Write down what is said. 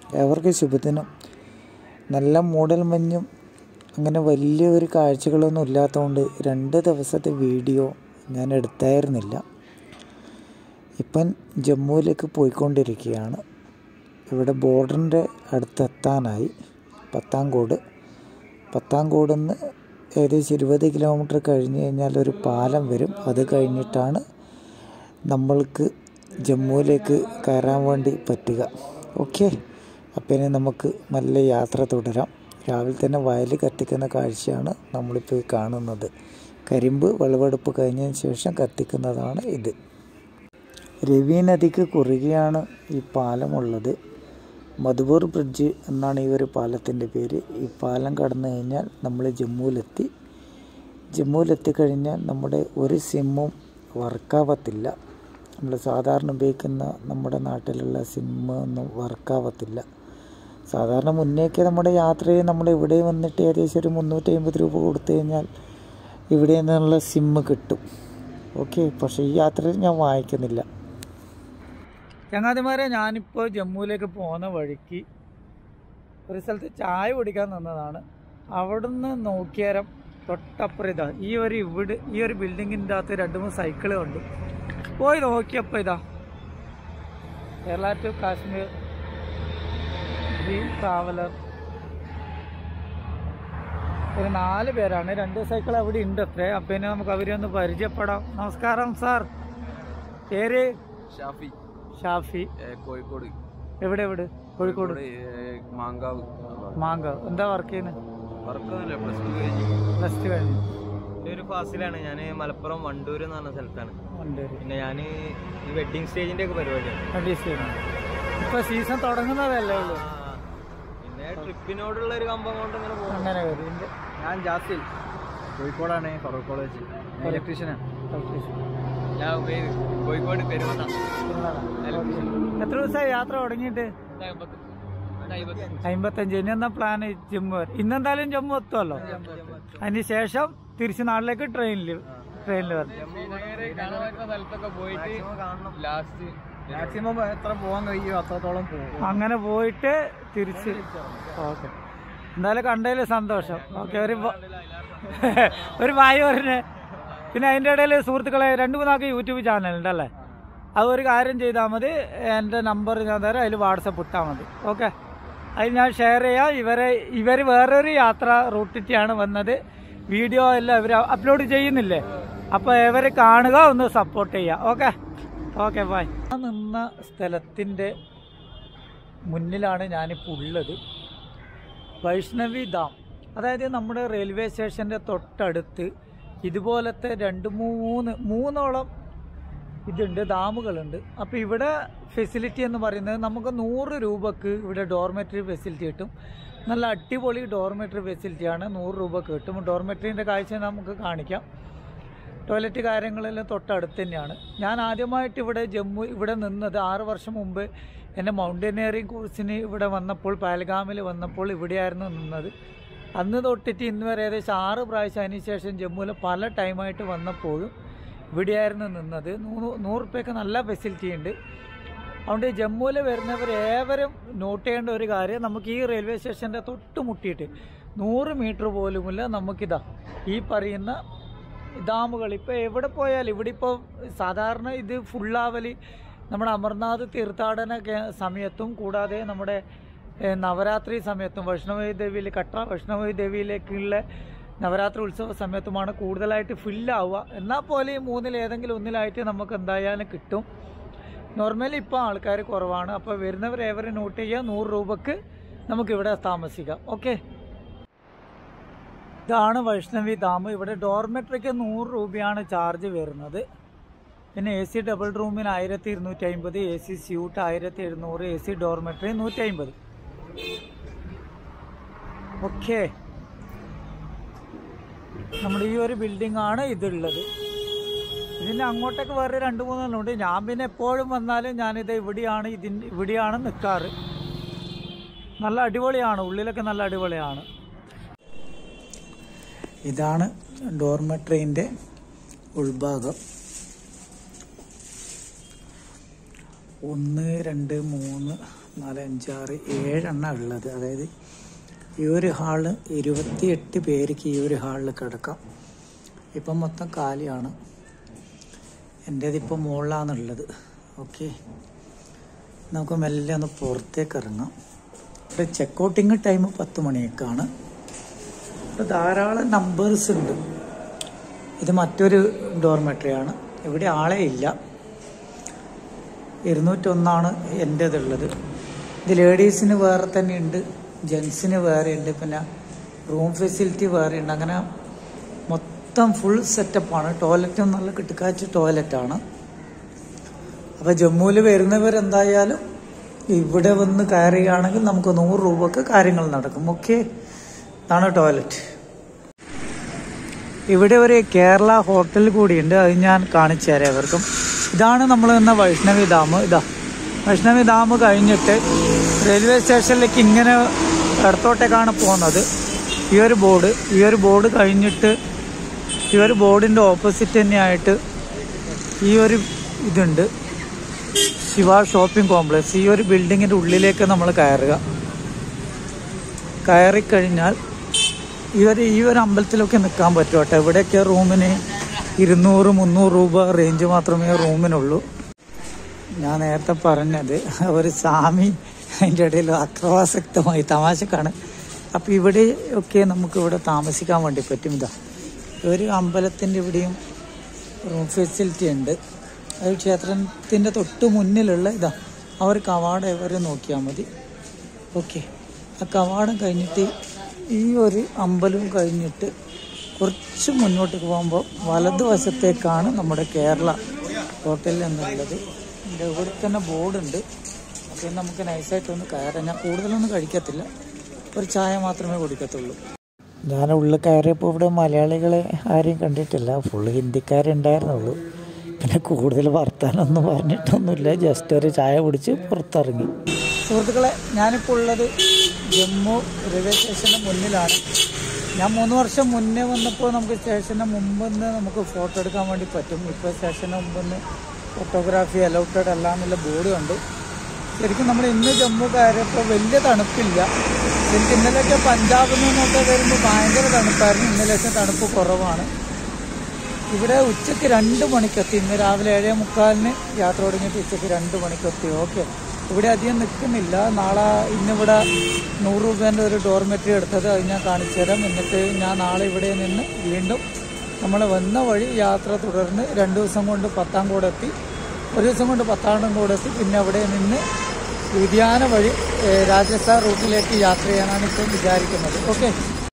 ഏവർക്കും ശുഭദിനം നല്ല മൂടൽ മഞ്ഞും അങ്ങനെ വലിയൊരു കാഴ്ചകളൊന്നും ഇല്ലാത്തതുകൊണ്ട് രണ്ട് ദിവസത്തെ വീഡിയോ ഞാൻ എടുത്തായിരുന്നില്ല ഇപ്പം ജമ്മുവിലേക്ക് പോയിക്കൊണ്ടിരിക്കുകയാണ് ഇവിടെ ബോർഡറിൻ്റെ അടുത്തെത്താനായി പത്താംകോട് പത്താംകോട് നിന്ന് ഏകദേശം ഇരുപത് കിലോമീറ്റർ കഴിഞ്ഞ് കഴിഞ്ഞാൽ ഒരു പാലം വരും അത് കഴിഞ്ഞിട്ടാണ് നമ്മൾക്ക് ജമ്മുവിലേക്ക് കയറാൻ വേണ്ടി പറ്റുക ഓക്കെ അപ്പം ഇനി നമുക്ക് നല്ല യാത്ര തുടരാം രാവിലെ തന്നെ വയൽ കത്തിക്കുന്ന കാഴ്ചയാണ് നമ്മളിപ്പോൾ ഈ കാണുന്നത് കരിമ്പ് വിളവെടുപ്പ് കഴിഞ്ഞതിന് ശേഷം കത്തിക്കുന്നതാണ് ഇത് രവി നദിക്ക് കുറുകെയാണ് ഈ പാലമുള്ളത് മധുപൂർ ബ്രിഡ്ജ് എന്നാണ് ഈ ഒരു പാലത്തിൻ്റെ പേര് ഈ പാലം കടന്നു കഴിഞ്ഞാൽ നമ്മൾ ജമ്മുവിലെത്തി ജമ്മുവിലെത്തിക്കഴിഞ്ഞാൽ നമ്മുടെ ഒരു സിമ്മും വർക്കാവത്തില്ല നമ്മൾ സാധാരണ ഉപയോഗിക്കുന്ന നമ്മുടെ നാട്ടിലുള്ള സിമ്മ് ഒന്നും വർക്കാവത്തില്ല സാധാരണ മുന്നേക്ക് നമ്മുടെ യാത്രയിൽ നമ്മൾ ഇവിടെ വന്നിട്ട് ഏകദേശം ഒരു മുന്നൂറ്റി അമ്പത് രൂപ കൊടുത്തു കഴിഞ്ഞാൽ ഇവിടെ നിന്നുള്ള സിമ്മ് കിട്ടും ഓക്കെ പക്ഷേ ഈ യാത്രയിൽ ഞാൻ വാങ്ങിക്കുന്നില്ല ചങ്ങാതിമാരെ ഞാനിപ്പോൾ ജമ്മുവിലേക്ക് പോകുന്ന വഴിക്ക് ഒരു സ്ഥലത്ത് ചായ കുടിക്കാൻ നിന്നതാണ് അവിടുന്ന് നോക്കിയാരം തൊട്ടപ്പുറം ഇതാ ഈ ഒരു ഇവിടെ ഈ ഒരു ബിൽഡിങ്ങിൻ്റെ അകത്ത് രണ്ട് മൂന്ന് സൈക്കിളും ഉണ്ട് പോയി നോക്കിയപ്പോൾ ഇതാ Kerala to Kashmir dream traveller ഒരു നാല് പേരാണ് രണ്ട് സൈക്കിൾ അവിടെ ഉണ്ട് അത്രേ അപ്പം ഇനി നമുക്ക് അവരെ ഒന്ന് പരിചയപ്പെടാം നമസ്കാരം സാർ പേര് ഷാഫി ഷാഫി ഏ, കോഴിക്കോട് എവിടെ എവിടെ കോഴിക്കോട് ഏ, മാങ്കാവ് മാങ്ക എന്താ വർക്ക് ചെയ്യുന്നത് വർക്കൊന്നുമില്ല പ്ലസ് ടു കഴിഞ്ഞു പ്ലസ് ടു കഴിഞ്ഞു എൻ്റെ ഒരു ഫാസിലാണ് ഞാൻ മലപ്പുറം വണ്ടൂർ എന്ന് പറഞ്ഞ സ്ഥലത്താണ് വണ്ടൂര് പിന്നെ ഞാൻ ഈ വെഡിങ് സ്റ്റേജിന്റെ ഒക്കെ പരിപാടിയാണ് വണ്ടി ചെയ്യുന്നത് ഇപ്പൊ സീസൺ തുടങ്ങുന്നതല്ലേ ഉള്ളൂ ആ, പിന്നെ ട്രിപ്പിനോടുള്ള ഒരു കമ്പം കൊണ്ട് ഇങ്ങനെ പോകും അങ്ങനെ വരും ഇതിന്റെ ഞാൻ ജാസിൽ കോഴിക്കോടാണ് ഫറൂഖ് കോളേജ് ഇലക്ട്രീഷ്യനാണ് electrician. ഞാൻ ഉപയോഗി- കോഴിക്കോട് പെരുമണ്ണ എത്ര ദിവസമായി യാത്ര തുടങ്ങിയിട്ട് അമ്പത്തഞ്ച് ഇനി എന്താ പ്ലാൻ ജമ്മു വരെ ഇന്നെന്തായാലും ജമ്മു എത്തുമല്ലോ അതിന് ശേഷം തിരിച്ച് നാട്ടിലേക്ക് ട്രെയിനിൽ ട്രെയിനിൽ വരണം സ്ഥലത്തൊക്കെ പോയിട്ട് ലാസ്റ്റ് മാക്സിമം എത്ര പോകാൻ കഴിയുമോ അത്രത്തോളം പോകും അങ്ങനെ പോയിട്ട് തിരിച്ച് ഓക്കെ എന്തായാലും കണ്ടതിൽ സന്തോഷം ഓക്കെ ഒരു ബ- ഒരു വായി പറഞ്ഞ് പിന്നെ അതിൻ്റെ ഇടയിൽ സുഹൃത്തുക്കളെ രണ്ട് മൂന്നാൾക്ക് യൂട്യൂബ് ചാനലുണ്ട് അല്ലേ അത് ഒരു കാര്യം ചെയ്താൽ മതി എൻ്റെ നമ്പർ ഞാൻ തരാം അതിൽ വാട്സപ്പ് ഇട്ടാൽ മതി ഓക്കെ അതിൽ ഞാൻ ഷെയർ ചെയ്യാം ഇവരെ ഇവർ വേറൊരു യാത്ര റൂട്ടിട്ടാണ് വന്നത് വീഡിയോ എല്ലാം ഇവർ അപ്ലോഡ് ചെയ്യുന്നില്ലേ അപ്പോൾ ഇവരെ കാണുക ഒന്ന് സപ്പോർട്ട് ചെയ്യുക ഓക്കെ ഓക്കെ ബൈ ഞാൻ നിന്ന സ്ഥലത്തിൻ്റെ മുന്നിലാണ് ഞാനിപ്പോൾ ഉള്ളത് വൈഷ്ണവി ഡാം അതായത് നമ്മുടെ റെയിൽവേ സ്റ്റേഷൻ്റെ തൊട്ടടുത്ത് ഇതുപോലത്തെ രണ്ട് മൂന്ന് മൂന്നോളം ഇതുണ്ട് ഡാമുകളുണ്ട് അപ്പോൾ ഇവിടെ ഫെസിലിറ്റി എന്ന് പറയുന്നത് നമുക്ക് നൂറ് രൂപക്ക് ഇവിടെ ഡോർമെറ്ററി ഫെസിലിറ്റി കിട്ടും നല്ല അടിപൊളി ഡോർമെറ്ററി ഫെസിലിറ്റിയാണ് നൂറ് രൂപക്ക് കിട്ടും ഡോർമെറ്ററിൻ്റെ കാഴ്ച നമുക്ക് കാണിക്കാം ടോയ്ലറ്റ് കാര്യങ്ങളെല്ലാം തൊട്ടടുത്ത് തന്നെയാണ് ഞാൻ ആദ്യമായിട്ട് ഇവിടെ ജമ്മു ഇവിടെ നിന്നത് ആറ് വർഷം മുമ്പ് എൻ്റെ മൗണ്ടനിയറിങ് കോഴ്സിന് ഇവിടെ വന്നപ്പോൾ പാൽഗാമിൽ വന്നപ്പോൾ ഇവിടെയായിരുന്നു നിന്നത് അന്ന് തൊട്ടിട്ട് ഇന്ന് വരെ ഏകദേശം ആറ് പ്രാവശ്യം അതിന് ശേഷം ജമ്മുവിൽ പല ടൈമായിട്ട് വന്നപ്പോഴും ഇവിടെയായിരുന്നു നിന്നത് നൂറ് നൂറ് റുപ്യക്ക് നല്ല ഫെസിലിറ്റി ഉണ്ട് അതുകൊണ്ട് ജമ്മുവിൽ വരുന്നവർ ഏവരും നോട്ട് ചെയ്യേണ്ട ഒരു കാര്യം നമുക്ക് ഈ റെയിൽവേ സ്റ്റേഷൻ്റെ തൊട്ട് മുട്ടിയിട്ട് നൂറ് മീറ്റർ പോലുമില്ല നമുക്കിതാ ഈ പറയുന്ന ഡാമുകൾ ഇപ്പോൾ എവിടെ പോയാലും ഇവിടെ ഇപ്പോൾ സാധാരണ ഇത് ഫുള്ളാവൽ നമ്മുടെ അമർനാഥ് തീർത്ഥാടന കേ- സമയത്തും കൂടാതെ നമ്മുടെ ഏഹ്, നവരാത്രി സമയത്തും വൈഷ്ണവി ദേവിയിൽ കട്ട വൈഷ്ണവി ദേവിയിലേക്കുള്ള നവരാത്രി ഉത്സവ സമയത്തുമാണ് കൂടുതലായിട്ട് ഫില്ലാവുക എന്നാൽ പോലെ ഈ മൂന്നിൽ ഏതെങ്കിലും ഒന്നിലായിട്ട് നമുക്ക് എന്തായാലും കിട്ടും നോർമലി ഇപ്പോൾ ആൾക്കാർ കുറവാണ് അപ്പോൾ വരുന്നവർ ഏവരെ നോട്ട് ചെയ്യുക നൂറ് രൂപക്ക് നമുക്കിവിടെ താമസിക്കാം ഓക്കെ ഇതാണ് വൈഷ്ണവി ഡാം ഇവിടെ ഡോർമെട്രിക്ക് നൂറ് രൂപയാണ് ചാർജ് വരുന്നത് പിന്നെ എ സി ഡബിൾ റൂമിന് ആയിരത്തി ഇരുന്നൂറ്റി അമ്പത് എ സി സ്യൂട്ട് ആയിരത്തി എഴുന്നൂറ് എ സി ഡോർമെട്രി നൂറ്റി അമ്പത് ഓക്കെ നമ്മുടെ ഈ ഒരു ബിൽഡിംഗ് ആണ് ഇതുള്ളത് ഇതിൻ്റെ അങ്ങോട്ടേക്ക് വേറെ രണ്ട് മൂന്നെണ്ണം ഉണ്ട് ഞാൻ പിന്നെ എപ്പോഴും വന്നാലും ഞാനിത് ഇവിടെയാണ് ഇതിൻ്റെ ഇവിടെയാണ് നിൽക്കാറ് നല്ല അടിപൊളിയാണ് ഉള്ളിലൊക്കെ നല്ല അടിപൊളിയാണ് ഇതാണ് ഡോർമെട്രീൻ്റെ ഉൾഭാഗം ഒന്ന് രണ്ട് മൂന്ന് നാല് അഞ്ചാറ് ഏഴെണ്ണം ഉള്ളത് അതായത് ഈ ഒരു ഹാള് ഇരുപത്തിയെട്ട് പേർക്ക് ഈ ഒരു ഹാളിൽ കിടക്കാം ഇപ്പം മൊത്തം കാലിയാണ് എൻ്റേതിപ്പോൾ മുകളിലാണുള്ളത് ഓക്കെ നമുക്ക് മെല്ലെ ഒന്ന് പുറത്തേക്ക് ഇറങ്ങാം ഇവിടെ ചെക്കൗട്ടിങ് ടൈം പത്ത് മണിയൊക്കെയാണ് ഇവിടെ ധാരാളം നമ്പേഴ്സ് ഉണ്ട് ഇത് മറ്റൊരു ഡോർമെട്രിയാണ് ഇവിടെ ആളെ ഇല്ല ഇരുന്നൂറ്റൊന്നാണ് എൻ്റേതുള്ളത് ഇത് ലേഡീസിന് വേറെ തന്നെ ഉണ്ട് ജെൻസിന് വേറെ ഉണ്ട് പിന്നെ റൂം ഫെസിലിറ്റി വേറെ ഉണ്ട് അങ്ങനെ മൊത്തം ഫുൾ സെറ്റപ്പാണ് ടോയ്ലറ്റും നല്ല കിട്ടുക്കാച്ച ടോയ്ലറ്റാണ് അപ്പോൾ ജമ്മുവിൽ വരുന്നവരെന്തായാലും ഇവിടെ വന്ന് കയറുകയാണെങ്കിൽ നമുക്ക് നൂറ് രൂപക്ക് കാര്യങ്ങൾ നടക്കും ഓക്കെ ഇതാണ് ടോയ്ലറ്റ് ഇവിടെ ഒരു കേരള ഹോട്ടൽ കൂടിയുണ്ട് അത് ഞാൻ കാണിച്ചു തരാം അവർക്കും ഇതാണ് നമ്മൾ നിന്ന വൈഷ്ണവി ഡാം ഇതാ വൈഷ്ണവി ഡാം കഴിഞ്ഞിട്ട് റെയിൽവേ സ്റ്റേഷനിലേക്ക് ഇങ്ങനെ ഇടത്തോട്ടേക്കാണ് പോകുന്നത് ഈ ഒരു ബോർഡ് ഈ ഒരു ബോർഡ് കഴിഞ്ഞിട്ട് ഈ ഒരു ബോർഡിൻ്റെ ഓപ്പോസിറ്റ് തന്നെയായിട്ട് ഈ ഒരു ഇതുണ്ട് ശിവ ഷോപ്പിംഗ് കോംപ്ലക്സ് ഈ ഒരു ബിൽഡിങ്ങിൻ്റെ ഉള്ളിലേക്ക് നമ്മൾ കയറുക കയറിക്കഴിഞ്ഞാൽ ഈ ഒരു ഈ ഒരു അമ്പലത്തിലൊക്കെ നിൽക്കാൻ പറ്റും കേട്ടോ ഇവിടെയൊക്കെ റൂമിന് ഇരുന്നൂറ് മുന്നൂറ് രൂപ റേഞ്ച് മാത്രമേ റൂമിനുള്ളൂ ഞാൻ നേരത്തെ പറഞ്ഞത് ഒരു സ്വാമി അതിൻ്റെ ഇടയിൽ അക്രമാസക്തമായി തമാശക്കാണ് അപ്പം ഇവിടെ ഒക്കെ നമുക്ക് ഇവിടെ താമസിക്കാൻ വേണ്ടി പറ്റും ഇതാ ഒരു അമ്പലത്തിൻ്റെ ഇവിടെയും റൂം ഫെസിലിറ്റി ഉണ്ട് അത് ക്ഷേത്രത്തിൻ്റെ തൊട്ട് മുന്നിലുള്ള ഇതാ ആ ഒരു കവാടം വരെ നോക്കിയാൽ മതി ഓക്കെ ആ കവാടം കഴിഞ്ഞിട്ട് ഈ ഒരു അമ്പലവും കഴിഞ്ഞിട്ട് കുറച്ച് മുന്നോട്ട് പോകുമ്പോൾ വലതുവശത്തേക്കാണ് നമ്മുടെ കേരള ഹോട്ടൽ എന്നുള്ളത് ഇതിൻ്റെ ഇവിടെ തന്നെ ബോർഡുണ്ട് അപ്പോൾ നമുക്ക് നൈസായിട്ടൊന്ന് കയറാം ഞാൻ കൂടുതലൊന്നും കഴിക്കത്തില്ല ഒരു ചായ മാത്രമേ കുടിക്കത്തുള്ളൂ ഞാൻ ഉള്ളിൽ കയറിയപ്പോൾ ഇവിടെ മലയാളികളെ ആരെയും കണ്ടിട്ടില്ല ഫുള്ള് ഹിന്ദിക്കാരുണ്ടായിരുന്നുള്ളൂ പിന്നെ കൂടുതൽ വർത്താനൊന്നും പറഞ്ഞിട്ടൊന്നുമില്ല ജസ്റ്റ് ഒരു ചായ കുടിച്ച് പുറത്തിറങ്ങി സുഹൃത്തുക്കളെ ഞാനിപ്പോൾ ഉള്ളത് ജമ്മു റെയിൽവേ സ്റ്റേഷൻ്റെ മുന്നിലാണ് ഞാൻ മൂന്ന് വർഷം മുന്നേ വന്നപ്പോൾ നമുക്ക് സ്റ്റേഷന് മുമ്പെന്ന് നമുക്ക് ഫോട്ടോ എടുക്കാൻ വേണ്ടി പറ്റും ഇപ്പോൾ സ്റ്റേഷന് മുമ്പെന്ന് ഫോട്ടോഗ്രാഫി അലൗട്ടഡ് അല്ല എന്നുള്ള ബോർഡ് കണ്ടു ശരിക്കും നമ്മൾ ഇന്ന് ജമ്മു കയറിയപ്പോൾ വലിയ തണുപ്പില്ല ശരിക്കും ഇന്നലെയൊക്കെ പഞ്ചാബിൽ നിന്നൊക്കെ വരുമ്പോൾ ഭയങ്കര തണുപ്പായിരുന്നു ഇന്നലെയൊക്കെ തണുപ്പ് കുറവാണ് ഇവിടെ ഉച്ചയ്ക്ക് രണ്ട് മണിക്കെത്തി ഇന്ന് രാവിലെ ഏഴേ മുക്കാലിന് യാത്ര തുടങ്ങിയിട്ട് ഉച്ചയ്ക്ക് രണ്ട് മണിക്കെത്തി ഓക്കെ ഇവിടെ അധികം നിൽക്കുന്നില്ല നാളെ ഇന്നിവിടെ നൂറ് രൂപേൻ്റെ ഒരു ഡോർമെറ്ററി എടുത്തത് അത് ഞാൻ കാണിച്ചു തരാം എന്നിട്ട് ഞാൻ നാളെ ഇവിടെ നിന്ന് വീണ്ടും നമ്മൾ വന്ന വഴി യാത്ര തുടർന്ന് രണ്ട് ദിവസം കൊണ്ട് പത്താം കൂടെ എത്തി ഒരു ദിവസം കൊണ്ട് പത്താണ്ടും കൂടെ എത്തി പിന്നെ അവിടെ നിന്ന് ഉദ്യാന വഴി ഏഹ്, രാജസ്ഥാൻ റൂട്ടിലേക്ക് യാത്ര ചെയ്യാനാണ് ഇപ്പോൾ വിചാരിക്കുന്നത് ഓക്കെ